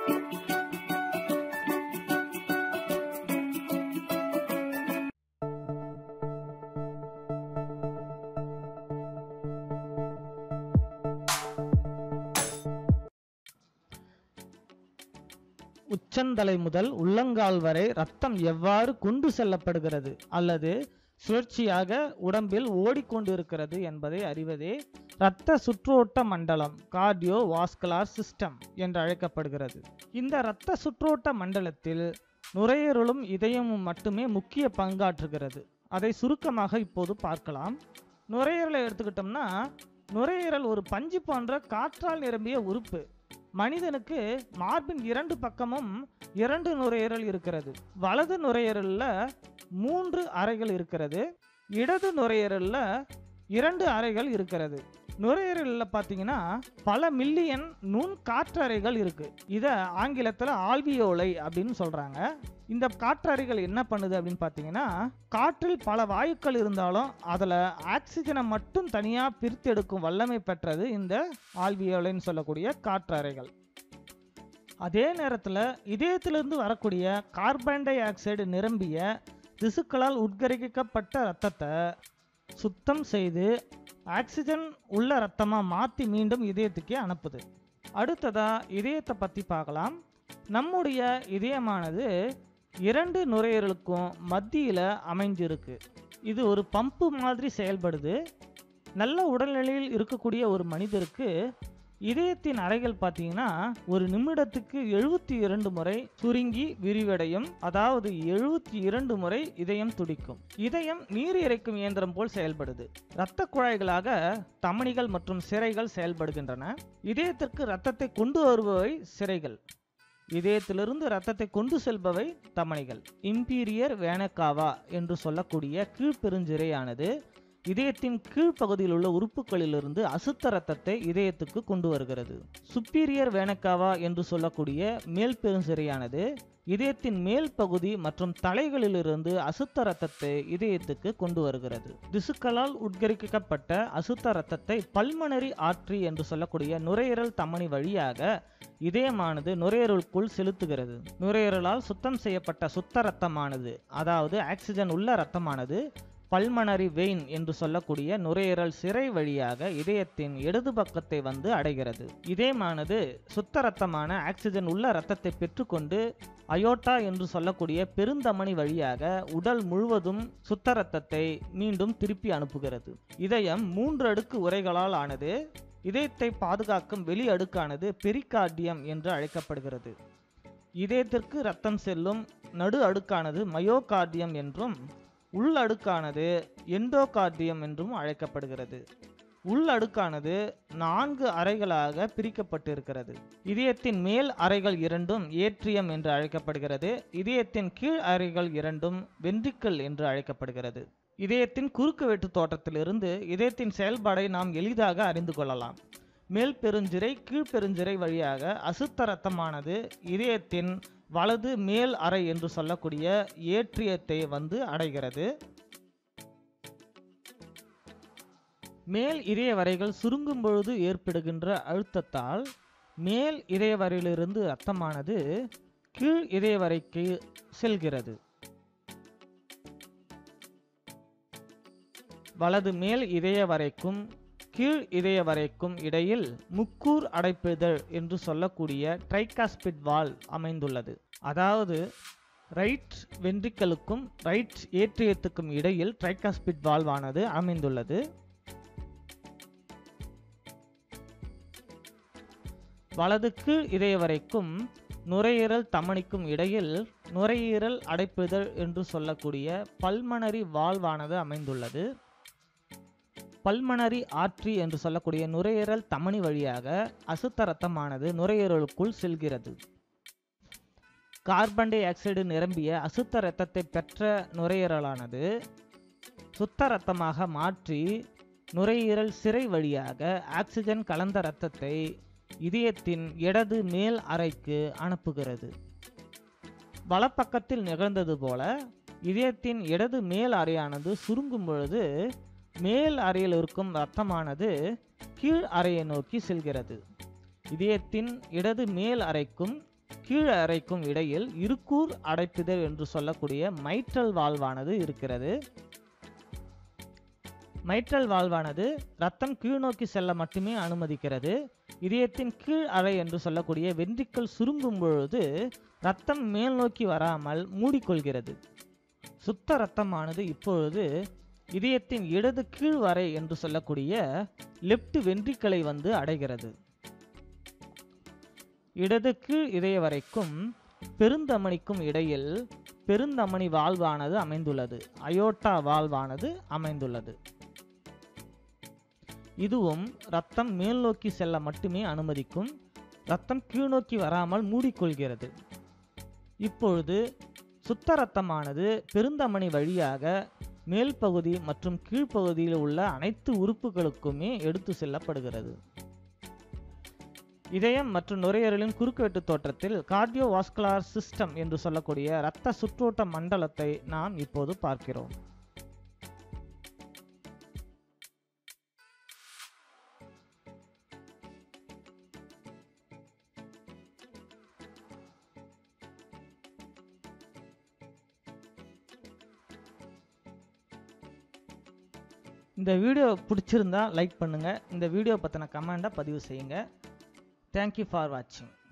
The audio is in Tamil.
உச்சந்தலை முதல் உள்ளங்கால் வரை ரத்தம் எவ்வாறு கொண்டு செல்லப்படுகிறது அல்லது சுழற்சியாக உடம்பில் ஓடிக்கொண்டிருக்கிறது என்பதை அறிவதே இரத்த சுற்றோட்ட மண்டலம் கார்டியோ வாஸ்குலார் சிஸ்டம் என்று அழைக்கப்படுகிறது இந்த இரத்த சுற்றோட்ட மண்டலத்தில் நுரையீரலும் இதயமும் மட்டுமே முக்கிய பங்காற்றுகிறது அதை சுருக்கமாக இப்போது பார்க்கலாம் நுரையீரலை எடுத்துக்கிட்டோம்னா நுரையீரல் ஒரு பஞ்சு போன்ற காற்றால் நிரம்பிய உறுப்பு மனிதனுக்கு மார்பின் இரண்டு பக்கமும் இரண்டு நுரையீரல் இருக்கிறது வலது நுரையீரல்ல மூன்று அறைகள் இருக்கிறது இடது நுரையீரல்ல இரண்டு அறைகள் இருக்கிறது நுரையீரலில் பார்த்தீங்கன்னா பல மில்லியன் நுண் காற்றறைகள் இருக்கு இதை ஆங்கிலத்தில் ஆல்வியோலை அப்படின்னு சொல்றாங்க இந்த காற்றறைகள் என்ன பண்ணுது அப்படின்னு பார்த்தீங்கன்னா காற்றில் பல வாயுக்கள் இருந்தாலும் அதில் ஆக்சிஜனை மட்டும் தனியாக பிரித்தெடுக்கும் வல்லமை பெற்றது இந்த ஆல்வியோலைன்னு சொல்லக்கூடிய காற்றறைகள் அதே நேரத்தில் இதயத்திலிருந்து வரக்கூடிய கார்பன் டை ஆக்சைடு நிரம்பிய திசுக்களால் உட்கரிக்கப்பட்ட இரத்தத்தை சுத்தம் செய்து ஆக்சிஜன் உள்ள ரத்தமாக மாற்றி மீண்டும் இதயத்துக்கே அனுப்புது அடுத்ததா இதயத்தை பற்றி பார்க்கலாம் நம்முடைய இதயமானது இரண்டு நுரையீரலுக்கும் மத்தியில் அமைஞ்சிருக்கு இது ஒரு பம்பு மாதிரி செயல்படுது நல்ல உடல்நிலையில் இருக்கக்கூடிய ஒரு மனிதருக்கு இதயத்தின் அறைகள் பார்த்தீங்கன்னா ஒரு நிமிடத்துக்கு எழுபத்தி இரண்டு முறை சுருங்கி விரிவடையும் அதாவது எழுபத்தி இரண்டு முறை இதயம் துடிக்கும் இதயம் நீர் இறைக்கும் இயந்திரம் போல் செயல்படுது இரத்த குழாய்களாக தமனிகள் மற்றும் சிரைகள் செயல்படுகின்றன இதயத்திற்கு இரத்தத்தை கொண்டு வருபவை சிரைகள் இதயத்திலிருந்து இரத்தத்தை கொண்டு செல்பவை தமனிகள் இம்பீரியர் வேனக்காவா என்று சொல்லக்கூடிய கீழ்பெருஞ்சிரையானது இதயத்தின் கீழ்ப்பகுதியில் உள்ள உறுப்புகளிலிருந்து அசுத்த ரத்தத்தை இதயத்துக்கு கொண்டு வருகிறது சுப்பீரியர் வேனக்காவா என்று சொல்லக்கூடிய மேல் பெருஞ்சிரையானது இதயத்தின் மேல் பகுதி மற்றும் தலைகளிலிருந்து அசுத்த ரத்தத்தை இதயத்துக்கு கொண்டு வருகிறது திசுக்களால் உட்கரிக்கப்பட்ட அசுத்த ரத்தத்தை பல்மனரி ஆற்றி என்று சொல்லக்கூடிய நுரையீரல் தமனி வழியாக இதயமானது நுரையீரலுக்குள் செலுத்துகிறது நுரையீரலால் சுத்தம் செய்யப்பட்ட சுத்த ரத்தமானது அதாவது ஆக்சிஜன் உள்ள ரத்தமானது பல்மனரி வெயின் என்று சொல்லக்கூடிய நுரையீரல் சிறை வழியாக இதயத்தின் இடது பக்கத்தை வந்து அடைகிறது இதயமானது சுத்த ரத்தமான ஆக்சிஜன் உள்ள ரத்தத்தை பெற்றுக்கொண்டு அயோட்டா என்று சொல்லக்கூடிய பெருந்தமனி வழியாக உடல் முழுவதும் சுத்த ரத்தத்தை மீண்டும் திருப்பி அனுப்புகிறது இதயம் மூன்று அடுக்கு உரைகளால் ஆனது இதயத்தை பாதுகாக்கும் வெளி அடுக்கானது பெரிகார்டியம் என்று அழைக்கப்படுகிறது இதயத்திற்கு ரத்தம் செல்லும் நடு அடுக்கானது மயோகார்டியம் என்றும் உள் அடுக்கானது எண்டோகார்டியம் என்றும் அழைக்கப்படுகிறது உள் அடுக்கானது நான்கு அறைகளாக பிரிக்கப்பட்டிருக்கிறது இதயத்தின் மேல் அறைகள் இரண்டும் ஏட்ரியம் என்று அழைக்கப்படுகிறது இதயத்தின் கீழ் அறைகள் இரண்டும் வென்ட்ரிக்கல் என்று அழைக்கப்படுகிறது இதயத்தின் குறுக்கு வெட்டு தோட்டத்திலிருந்து இதயத்தின் செயல்பாடை நாம் எளிதாக அறிந்து கொள்ளலாம் மேல் பெருஞ்சிரை கீழ்பெருஞ்சிரை வழியாக அசுத்த ரத்தமானது இதயத்தின் வலது மேல் அறை என்று சொல்லக்கூடிய ஏற்றியத்தை வந்து அடைகிறது மேல் இதய வரைகள் சுருங்கும் பொழுது ஏற்படுகின்ற அழுத்தத்தால் மேல் இதய வரையிலிருந்து ரத்தமானது கீழ் இதய வரைக்கு செல்கிறது வலது மேல் இதய வரைக்கும் கீழ் இதய வரைக்கும் இடையில் முக்கூர் அடைப்பிதழ் என்று சொல்லக்கூடிய ட்ரைகாஸ்பிட் வால் அமைந்துள்ளது அதாவது ரைட் வென்ட்ரிக்கலுக்கும் ரைட் ஏற்றியத்துக்கும் இடையில் ட்ரைகாஸ்பிட் வால்வானது அமைந்துள்ளது வலது கீழ் இதய வரைக்கும் நுரையீரல் தமனிக்கும் இடையில் நுரையீரல் அடைப்பிதழ் என்று சொல்லக்கூடிய பல்மனரி வால்வானது அமைந்துள்ளது பல்மனரி ஆற்றி என்று சொல்லக்கூடிய நுரையீரல் தமனி வழியாக அசுத்த ரத்தமானது நுரையீரலுக்குள் செல்கிறது கார்பன் டை ஆக்சைடு நிரம்பிய அசுத்த இரத்தத்தை பெற்ற நுரையீரலானது சுத்த இரத்தமாக மாற்றி நுரையீரல் சிறை வழியாக ஆக்சிஜன் கலந்த இரத்தத்தை இதயத்தின் இடது மேல் அறைக்கு அனுப்புகிறது வலப்பக்கத்தில் நிகழ்ந்தது போல இதயத்தின் இடது மேல் அறையானது சுருங்கும் பொழுது மேல் அறையில் இருக்கும் இரத்தமானது கீழ் அறையை நோக்கி செல்கிறது இதயத்தின் இடது மேல் அறைக்கும் கீழ் அறைக்கும் இடையில் இருக்கூர் அடைப்பிதழ் என்று சொல்லக்கூடிய மைட்ரல் வால்வானது இருக்கிறது மைட்ரல் வால்வானது ரத்தம் கீழ்நோக்கி செல்ல மட்டுமே அனுமதிக்கிறது இதயத்தின் கீழ் அறை என்று சொல்லக்கூடிய வென்ட்ரிக்கல் சுருங்கும் பொழுது ரத்தம் மேல் நோக்கி வராமல் மூடிக்கொள்கிறது சுத்த இரத்தமானது இப்பொழுது இதயத்தின் இடது கீழ் வரை என்று சொல்லக்கூடிய லெப்ட் வென்ட்ரிக்கலை வந்து அடைகிறது இடது கீழ் இதய வரைக்கும் பெருந்தமனிக்கும் இடையில் பெருந்தமனி வால்வானது அமைந்துள்ளது அயோட்டா வால்வானது அமைந்துள்ளது இதுவும் ரத்தம் மேல் நோக்கி செல்ல மட்டுமே அனுமதிக்கும் ரத்தம் கீழ்நோக்கி வராமல் மூடிக்கொள்கிறது இப்பொழுது சுத்த ரத்தமானது பெருந்தமனி வழியாக மேல் பகுதி மற்றும் கீழ்ப்பகுதியில் உள்ள அனைத்து உறுப்புகளுக்குமே எடுத்து செல்லப்படுகிறது இதயம் மற்றும் நுரையீரலின் குறுக்குவெட்டு தோற்றத்தில் கார்டியோவாஸ்குலார் சிஸ்டம் என்று சொல்லக்கூடிய இரத்த சுற்றோட்ட மண்டலத்தை நாம் இப்போது பார்க்கிறோம் இந்த வீடியோ பிடிச்சிருந்தா லைக் பண்ணுங்கள் இந்த வீடியோ பற்றின கமெண்ட்டை பதிவு செய்யுங்க தேங்க்யூ ஃபார் வாட்சிங்